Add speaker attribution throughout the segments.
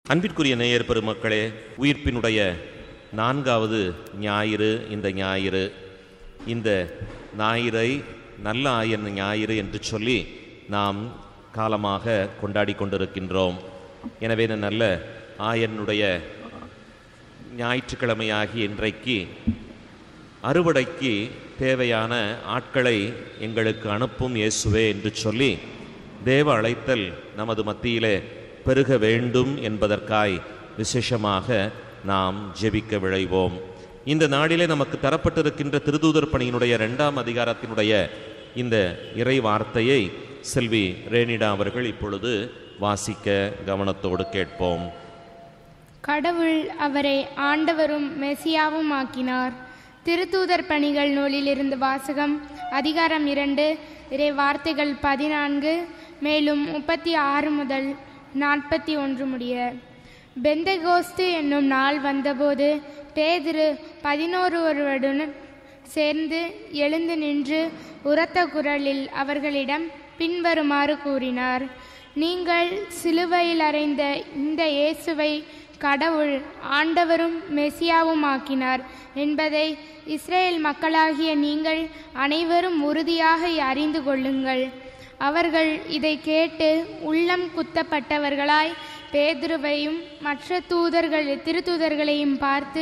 Speaker 1: அன்பிற்குரிய நேயர் பெருமக்களே உயிர்ப்பினுடைய நான்காவது ஞாயிறு இந்த ஞாயிறு இந்த ஞாயிறை நல்ல ஆயன் ஞாயிறு என்று சொல்லி நாம் காலமாக கொண்டாடி கொண்டிருக்கின்றோம் எனவே இந்த நல்ல ஆயனுடைய ஞாயிற்றுக்கிழமையாகிய இன்றைக்கு அறுவடைக்கு தேவையான ஆட்களை எங்களுக்கு அனுப்பும் இயேசுவே என்று சொல்லி தேவ அழைத்தல் நமது மத்தியிலே பெருக வேண்டும் என்பதற்காய் விசேஷமாக நாம் ஜெபிக்க விழைவோம் இந்த நாளிலே நமக்கு தரப்பட்டிருக்கின்ற திருதூதர் பணியினுடைய இரண்டாம் அதிகாரத்தினுடைய இந்த இறை வார்த்தையை செல்வி ரேனிடா அவர்கள் இப்பொழுது வாசிக்க கவனத்தோடு கேட்போம்
Speaker 2: கடவுள் அவரை ஆண்டவரும் மெசியாவும் ஆக்கினார் திருத்தூதர் பணிகள் நூலிலிருந்து வாசகம் அதிகாரம் இரண்டு இறை வார்த்தைகள் பதினான்கு மேலும் முப்பத்தி ஆறு முதல் நாற்பத்தி ஒன்று முடிய பெந்தகோஸ்து என்னும் நாள் வந்தபோது பேதிரு பதினோருவருடன் சேர்ந்து எழுந்து நின்று உரத்த குரலில் அவர்களிடம் பின்வருமாறு கூறினார் நீங்கள் சிலுவையில் அறைந்த இந்த இயேசுவை கடவுள் ஆண்டவரும் மெசியாவும் ஆக்கினார் என்பதை இஸ்ரேல் மக்களாகிய நீங்கள் அனைவரும் உறுதியாக அறிந்து கொள்ளுங்கள் அவர்கள் இதை கேட்டு உள்ளம் குத்தப்பட்டவர்களாய் பேதுருவையும் மற்ற தூதர்கள் திருத்தூதர்களையும் பார்த்து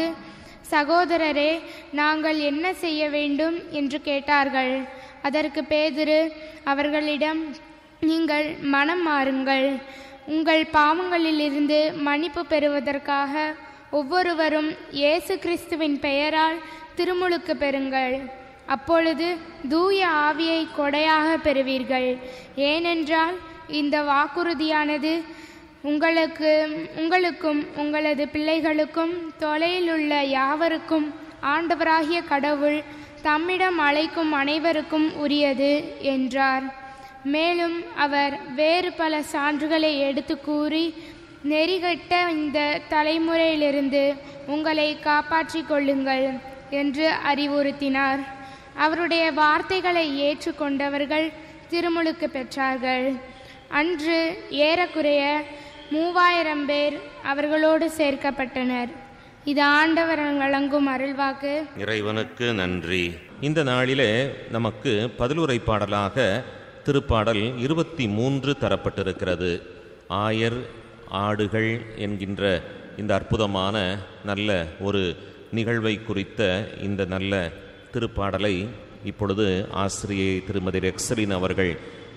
Speaker 2: சகோதரரே நாங்கள் என்ன செய்ய வேண்டும் என்று கேட்டார்கள் அதற்கு பேதுரு அவர்களிடம் நீங்கள் மனம் மாறுங்கள் உங்கள் பாவங்களிலிருந்து மன்னிப்பு பெறுவதற்காக ஒவ்வொருவரும் இயேசு கிறிஸ்துவின் பெயரால் திருமுழுக்கு பெறுங்கள் அப்பொழுது தூய ஆவியை கொடையாக பெறுவீர்கள் ஏனென்றால் இந்த வாக்குறுதியானது உங்களுக்கு உங்களுக்கும் உங்களது பிள்ளைகளுக்கும் தொலையில் உள்ள யாவருக்கும் ஆண்டவராகிய கடவுள் தம்மிடம் அழைக்கும் அனைவருக்கும் உரியது என்றார் மேலும் அவர் வேறு பல சான்றுகளை எடுத்து கூறி நெறிகட்ட இந்த தலைமுறையிலிருந்து உங்களை காப்பாற்றிக் கொள்ளுங்கள் என்று அறிவுறுத்தினார் அவருடைய வார்த்தைகளை ஏற்றுக்கொண்டவர்கள் திருமுழுக்கு பெற்றார்கள் அன்று ஏறக்குறைய மூவாயிரம் பேர் அவர்களோடு சேர்க்கப்பட்டனர் இது ஆண்டவர் வழங்கும் அருள்வாக்கு
Speaker 1: இறைவனுக்கு நன்றி இந்த நாளிலே நமக்கு பதிலுரை பாடலாக திருப்பாடல் இருபத்தி மூன்று தரப்பட்டிருக்கிறது ஆயர் ஆடுகள் என்கின்ற இந்த அற்புதமான நல்ல ஒரு நிகழ்வை குறித்த இந்த நல்ல திருப்பாடலை இப்பொழுது ஆசிரியை திருமதி ரெக்ஸலின் அவர்கள்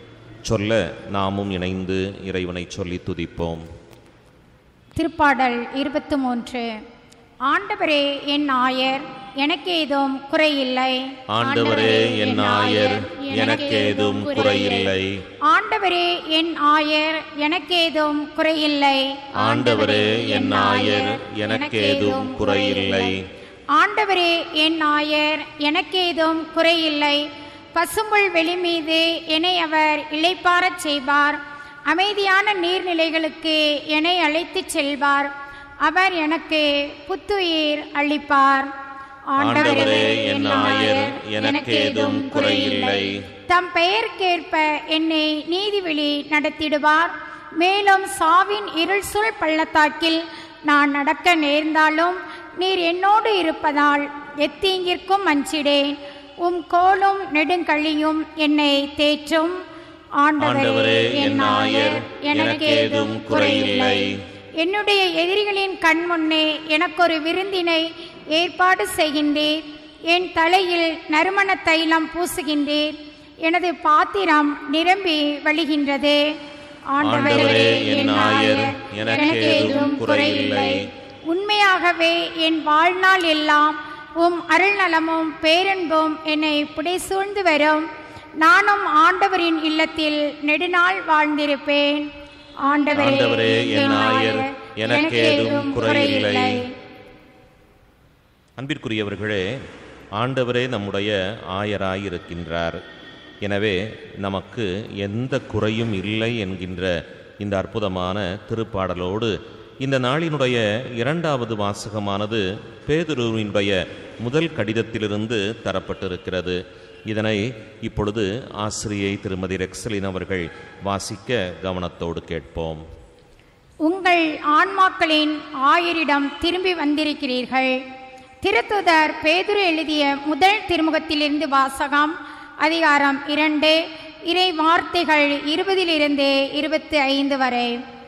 Speaker 1: சொல்ல நாமும் இணைந்து இறைவனை சொல்லி துதிப்போம்
Speaker 3: திருப்பாடல் இருபத்து மூன்று ஆண்டவரே என் ஆயர் எனக்கேதும் குறையில்லை
Speaker 1: ஆண்டவரே என் ஆயர் எனக்கேதும் குறையில்லை
Speaker 3: ஆண்டவரே என் ஆயர் எனக்கேதும் குறையில்லை
Speaker 1: ஆண்டவரே என் ஆயர் எனக்கேதும் குறையில்லை
Speaker 3: ஆண்டவரே என் ஆயர் எனக்கேதும் குறையில்லை பசும்புல் வெளி மீது என்னை அவர் இளைப்பாரச் செய்வார் அமைதியான நீர்நிலைகளுக்கு என்னை அழைத்துச் செல்வார் அவர் எனக்கு புத்துயிர் அளிப்பார்
Speaker 1: ஆண்டவரே என் ஆயர் எனக்கேதும் குறையில்லை
Speaker 3: தம் பெயருக்கேற்ப என்னை நீதிவெளி நடத்திடுவார் மேலும் சாவின் இருள் சூழ் பள்ளத்தாக்கில் நான் நடக்க நேர்ந்தாலும் நீர் என்னோடு இருப்பதால் எத்தீங்கிற்கும் அஞ்சிடேன் உம் கோலும் நெடுங்கழியும் என்னை தேற்றும்
Speaker 1: ஆண்டவரே என் ஆயர் எனக்கேதும் குறையில்லை
Speaker 3: என்னுடைய எதிரிகளின் கண் முன்னே எனக்கொரு விருந்தினை ஏற்பாடு செய்கின்றேன் என் தலையில் நறுமண தைலம் பூசுகின்றேன் எனது பாத்திரம் நிரம்பி வழிகின்றது
Speaker 1: ஆண்டவரே என் ஆயர் எனக்கேதும் குறையில்லை
Speaker 3: உண்மையாகவே என் வாழ்நாள் எல்லாம் உம் அருள்நலமும் பேரன்பும் என்னை புடைசூழ்ந்து வரும் நானும் ஆண்டவரின் இல்லத்தில் நெடுநாள் வாழ்ந்திருப்பேன்
Speaker 1: ஆண்டவரே என் ஆயர் எனக்கேதும் குறையில்லை அன்பிற்குரியவர்களே ஆண்டவரே நம்முடைய ஆயராய் இருக்கின்றார் எனவே நமக்கு எந்த குறையும் இல்லை என்கின்ற இந்த அற்புதமான திருப்பாடலோடு இந்த நாளினுடைய இரண்டாவது வாசகமானது பேதுருவினுடைய முதல் கடிதத்திலிருந்து தரப்பட்டிருக்கிறது இதனை இப்பொழுது ஆசிரியை திருமதி ரெக்ஸலின் அவர்கள் வாசிக்க கவனத்தோடு கேட்போம்
Speaker 3: உங்கள் ஆன்மாக்களின் ஆயரிடம் திரும்பி வந்திருக்கிறீர்கள் திருத்துதர் பேதுரு எழுதிய முதல் திருமுகத்திலிருந்து வாசகம் அதிகாரம் இரண்டு இறை வார்த்தைகள் இருபதிலிருந்து இருபத்தி ஐந்து வரை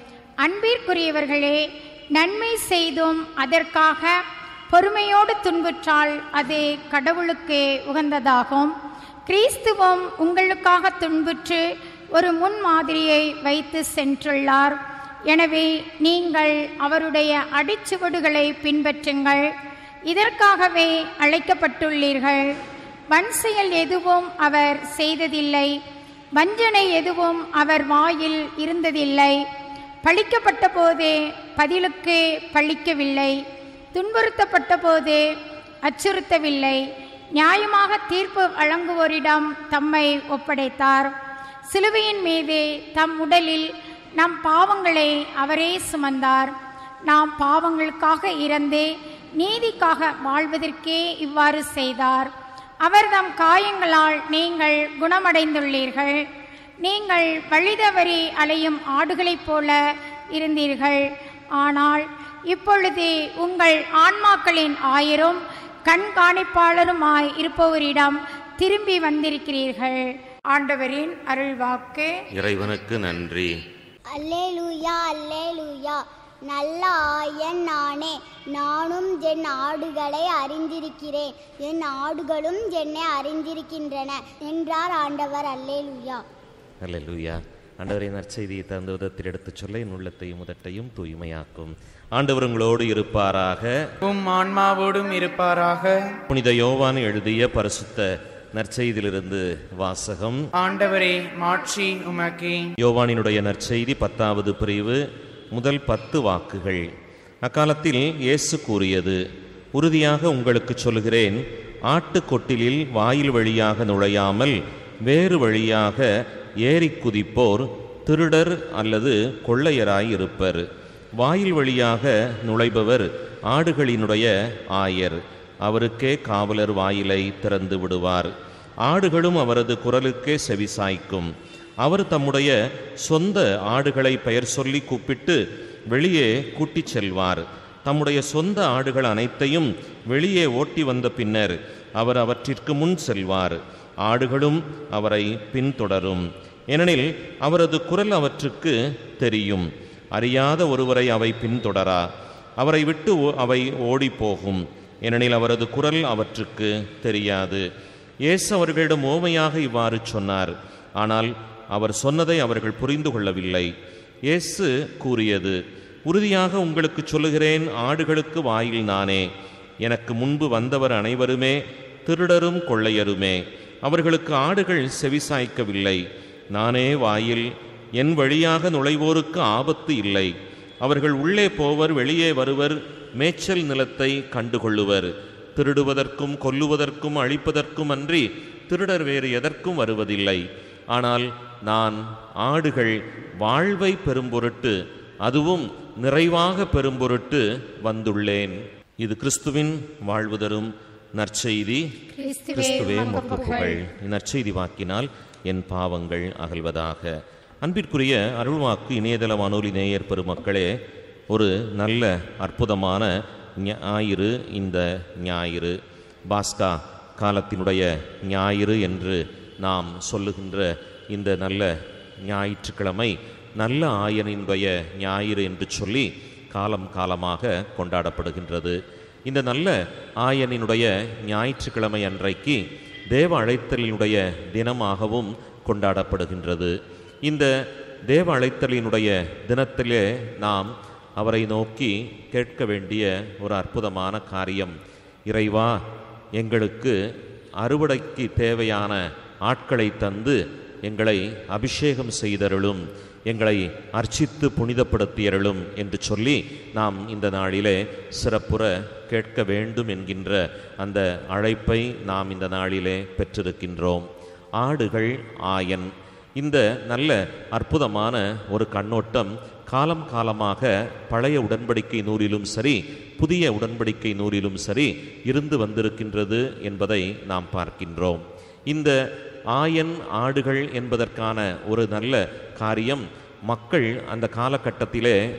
Speaker 3: அன்பிற்குரியவர்களே நன்மை செய்தும் அதற்காக பொறுமையோடு துன்புற்றால் அது கடவுளுக்கு உகந்ததாகும் கிறிஸ்துவும் உங்களுக்காக துன்புற்று ஒரு முன்மாதிரியை வைத்து சென்றுள்ளார் எனவே நீங்கள் அவருடைய அடிச்சுவடுகளை பின்பற்றுங்கள் இதற்காகவே அழைக்கப்பட்டுள்ளீர்கள் வன் செயல் எதுவும் அவர் செய்ததில்லை வஞ்சனை எதுவும் அவர் வாயில் இருந்ததில்லை பழிக்கப்பட்ட போதே பதிலுக்கு பழிக்கவில்லை துன்புறுத்தப்பட்ட போது அச்சுறுத்தவில்லை நியாயமாக தீர்ப்பு வழங்குவோரிடம் தம்மை ஒப்படைத்தார் சிலுவையின் மீது தம் உடலில் நம் பாவங்களை அவரே சுமந்தார் நாம் பாவங்களுக்காக இறந்து நீதிக்காக வாழ்வதற்கே இவ்வாறு செய்தார் அவர் தம் காயங்களால் நீங்கள் குணமடைந்துள்ளீர்கள் நீங்கள் வழிதவறி அலையும் ஆடுகளைப் போல இருந்தீர்கள் ஆனால் இப்பொழுது உங்கள் ஆன்மாக்களின் ஆயரும் கண்காணிப்பாளருமாய் இருப்பவரிடம் திரும்பி வந்திருக்கிறீர்கள் ஆண்டவரின் அருள்வாக்கு
Speaker 1: இறைவனுக்கு நன்றி
Speaker 4: அல்லேலூயா அல்லேலூயா நல்ல ஆயன் நானே நானும் என் ஆடுகளை அறிந்திருக்கிறேன் என் ஆடுகளும் என்னை அறிந்திருக்கின்றன என்றார் ஆண்டவர் அல்லேலூயா
Speaker 1: அல்லேலூயா ஆண்டவரின் நற்செய்தியை தகுந்த விதத்தில் எடுத்துச் சொல்ல என் உள்ளத்தையும் முதட்டையும் தூய்மையாக்கும் ஆண்டவர் உங்களோடு இருப்பாராக
Speaker 5: உம் ஆன்மாவோடும் இருப்பாராக
Speaker 1: புனித யோவான் எழுதிய பரிசுத்த நற்செய்தியிலிருந்து வாசகம்
Speaker 5: ஆண்டவரே மாட்சி உமக்கே
Speaker 1: யோவானினுடைய நற்செய்தி பத்தாவது பிரிவு முதல் பத்து வாக்குகள் அக்காலத்தில் இயேசு கூறியது உறுதியாக உங்களுக்கு சொல்கிறேன் ஆட்டுக்கொட்டிலில் வாயில் வழியாக நுழையாமல் வேறு வழியாக ஏறி குதிப்போர் திருடர் அல்லது கொள்ளையராய் இருப்பர் வாயில் வழியாக நுழைபவர் ஆடுகளினுடைய ஆயர் அவருக்கே காவலர் வாயிலை திறந்து விடுவார் ஆடுகளும் அவரது குரலுக்கே செவிசாய்க்கும் அவர் தம்முடைய சொந்த ஆடுகளை பெயர் சொல்லி கூப்பிட்டு வெளியே கூட்டிச் செல்வார் தம்முடைய சொந்த ஆடுகள் அனைத்தையும் வெளியே ஓட்டி வந்த பின்னர் அவர் அவற்றிற்கு முன் செல்வார் ஆடுகளும் அவரை பின்தொடரும் ஏனெனில் அவரது குரல் அவற்றுக்கு தெரியும் அறியாத ஒருவரை அவை பின்தொடரா அவரை விட்டு ஓ- அவை ஓடிப்போகும் ஏனெனில் அவரது குரல் அவற்றுக்கு தெரியாது இயேசு அவர்களிடம் ஓமையாக இவ்வாறு சொன்னார் ஆனால் அவர் சொன்னதை அவர்கள் புரிந்து கொள்ளவில்லை இயேசு கூறியது உறுதியாக உங்களுக்கு சொல்லுகிறேன் ஆடுகளுக்கு வாயில் நானே எனக்கு முன்பு வந்தவர் அனைவருமே திருடரும் கொள்ளையருமே அவர்களுக்கு ஆடுகள் செவிசாய்க்கவில்லை நானே வாயில் என் வழியாக நுழைவோருக்கு ஆபத்து இல்லை அவர்கள் உள்ளே போவர் வெளியே வருவர் மேய்ச்சல் நிலத்தை கண்டுகொள்ளுவர் திருடுவதற்கும் கொல்லுவதற்கும் அழிப்பதற்கும் அன்றி திருடர் வேறு எதற்கும் வருவதில்லை ஆனால் நான் ஆடுகள் வாழ்வை பெரும்பொருட்டு அதுவும் நிறைவாக பெரும்பொருட்டு வந்துள்ளேன் இது கிறிஸ்துவின் வாழ்வு தரும் நற்செய்தி
Speaker 3: கிறிஸ்துவே
Speaker 1: கிறிஸ்துவே
Speaker 3: உமக்கு
Speaker 1: உமக்கு புகழ் இந்நற்செய்தி வாக்கினால் என் பாவங்கள் அகல்வதாக அன்பிற்குரிய அருள்வாக்கு இணையதள வானொலி நேயர் பெருமக்களே ஒரு நல்ல அற்புதமான ஞாயிறு இந்த ஞாயிறு பாஸ்கா காலத்தினுடைய ஞாயிறு என்று நாம் சொல்லுகின்ற இந்த நல்ல ஞாயிற்றுக்கிழமை நல்ல ஆயனினுடைய ஞாயிறு என்று சொல்லி காலம் காலமாக கொண்டாடப்படுகின்றது இந்த நல்ல ஆயனினுடைய ஞாயிற்றுக்கிழமை அன்றைக்கு தேவ அழைத்தலினுடைய தினமாகவும் கொண்டாடப்படுகின்றது இந்த தேவ அழைத்தலினுடைய தினத்திலே நாம் அவரை நோக்கி கேட்க வேண்டிய ஒரு அற்புதமான காரியம் இறைவா எங்களுக்கு அறுவடைக்கு தேவையான ஆட்களை தந்து எங்களை அபிஷேகம் செய்தருளும் எங்களை அர்ச்சித்து புனிதப்படுத்தியருளும் என்று சொல்லி நாம் இந்த நாளிலே சிறப்புற கேட்க வேண்டும் என்கின்ற அந்த அழைப்பை நாம் இந்த நாளிலே பெற்றிருக்கின்றோம் ஆடுகள் ஆயன் இந்த நல்ல அற்புதமான ஒரு கண்ணோட்டம் காலம் காலமாக பழைய உடன்படிக்கை நூலிலும் சரி புதிய உடன்படிக்கை நூலிலும் சரி இருந்து வந்திருக்கின்றது என்பதை நாம் பார்க்கின்றோம் இந்த ஆயன் ஆடுகள் என்பதற்கான ஒரு நல்ல காரியம் மக்கள் அந்த காலகட்டத்திலே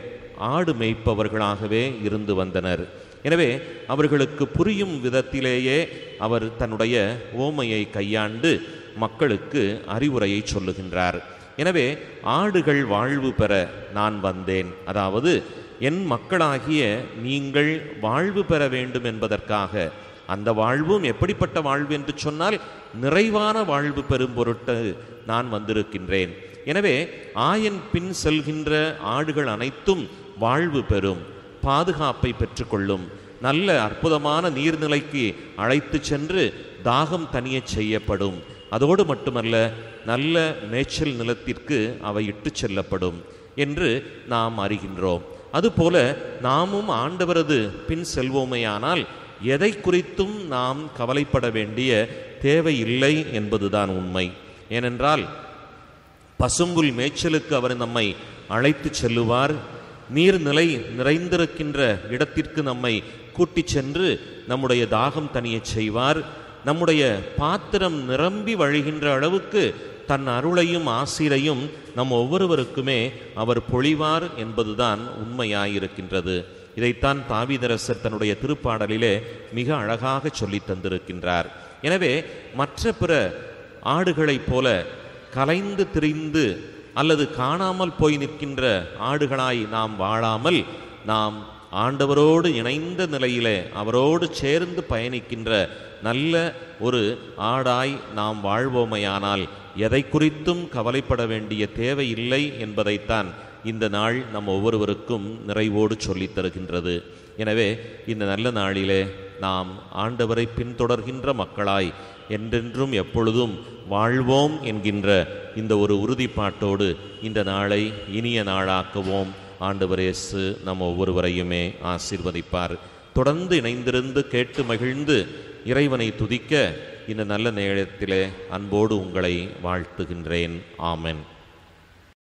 Speaker 1: ஆடு மேய்ப்பவர்களாகவே இருந்து வந்தனர் எனவே அவர்களுக்கு புரியும் விதத்திலேயே அவர் தன்னுடைய ஓமையை கையாண்டு மக்களுக்கு அறிவுரையை சொல்லுகின்றார் எனவே ஆடுகள் வாழ்வு பெற நான் வந்தேன் அதாவது என் மக்களாகிய நீங்கள் வாழ்வு பெற வேண்டும் என்பதற்காக அந்த வாழ்வும் எப்படிப்பட்ட வாழ்வு என்று சொன்னால் நிறைவான வாழ்வு பெறும் பொருட்டு நான் வந்திருக்கின்றேன் எனவே ஆயன் பின் செல்கின்ற ஆடுகள் அனைத்தும் வாழ்வு பெறும் பாதுகாப்பை பெற்றுக்கொள்ளும் நல்ல அற்புதமான நீர்நிலைக்கு அழைத்து சென்று தாகம் தனியச் செய்யப்படும் அதோடு மட்டுமல்ல நல்ல மேய்ச்சல் நிலத்திற்கு அவை இட்டுச் செல்லப்படும் என்று நாம் அறிகின்றோம் அதுபோல நாமும் ஆண்டவரது பின் செல்வோமேயானால் எதை குறித்தும் நாம் கவலைப்பட வேண்டிய தேவையில்லை என்பதுதான் உண்மை ஏனென்றால் பசும்புல் மேய்ச்சலுக்கு அவர் நம்மை அழைத்து செல்லுவார் நீர்நிலை நிறைந்திருக்கின்ற இடத்திற்கு நம்மை கூட்டிச் சென்று நம்முடைய தாகம் தனியச் செய்வார் நம்முடைய பாத்திரம் நிரம்பி வழிகின்ற அளவுக்கு தன் அருளையும் ஆசிரையும் நம் ஒவ்வொருவருக்குமே அவர் பொழிவார் என்பதுதான் உண்மையாயிருக்கின்றது இதைத்தான் தாவீதரசர் தன்னுடைய திருப்பாடலிலே மிக அழகாக சொல்லித் தந்திருக்கின்றார் எனவே மற்ற பிற ஆடுகளைப் போல கலைந்து திரிந்து அல்லது காணாமல் போய் நிற்கின்ற ஆடுகளாய் நாம் வாழாமல் நாம் ஆண்டவரோடு இணைந்த நிலையிலே அவரோடு சேர்ந்து பயணிக்கின்ற நல்ல ஒரு ஆடாய் நாம் வாழ்வோமையானால் எதை குறித்தும் கவலைப்பட வேண்டிய தேவையில்லை என்பதைத்தான் இந்த நாள் நம் ஒவ்வொருவருக்கும் நிறைவோடு சொல்லித் தருகின்றது எனவே இந்த நல்ல நாளிலே நாம் ஆண்டவரை பின்தொடர்கின்ற மக்களாய் என்றென்றும் எப்பொழுதும் வாழ்வோம் என்கின்ற இந்த ஒரு உறுதிப்பாட்டோடு இந்த நாளை இனிய நாளாக்குவோம் ஆண்டவர் இயேசு நம் ஒவ்வொருவரையுமே ஆசீர்வதிப்பார் தொடர்ந்து இணைந்திருந்து கேட்டு மகிழ்ந்து இறைவனை துதிக்க இந்த நல்ல நேரத்திலே அன்போடு உங்களை வாழ்த்துகின்றேன் ஆமென்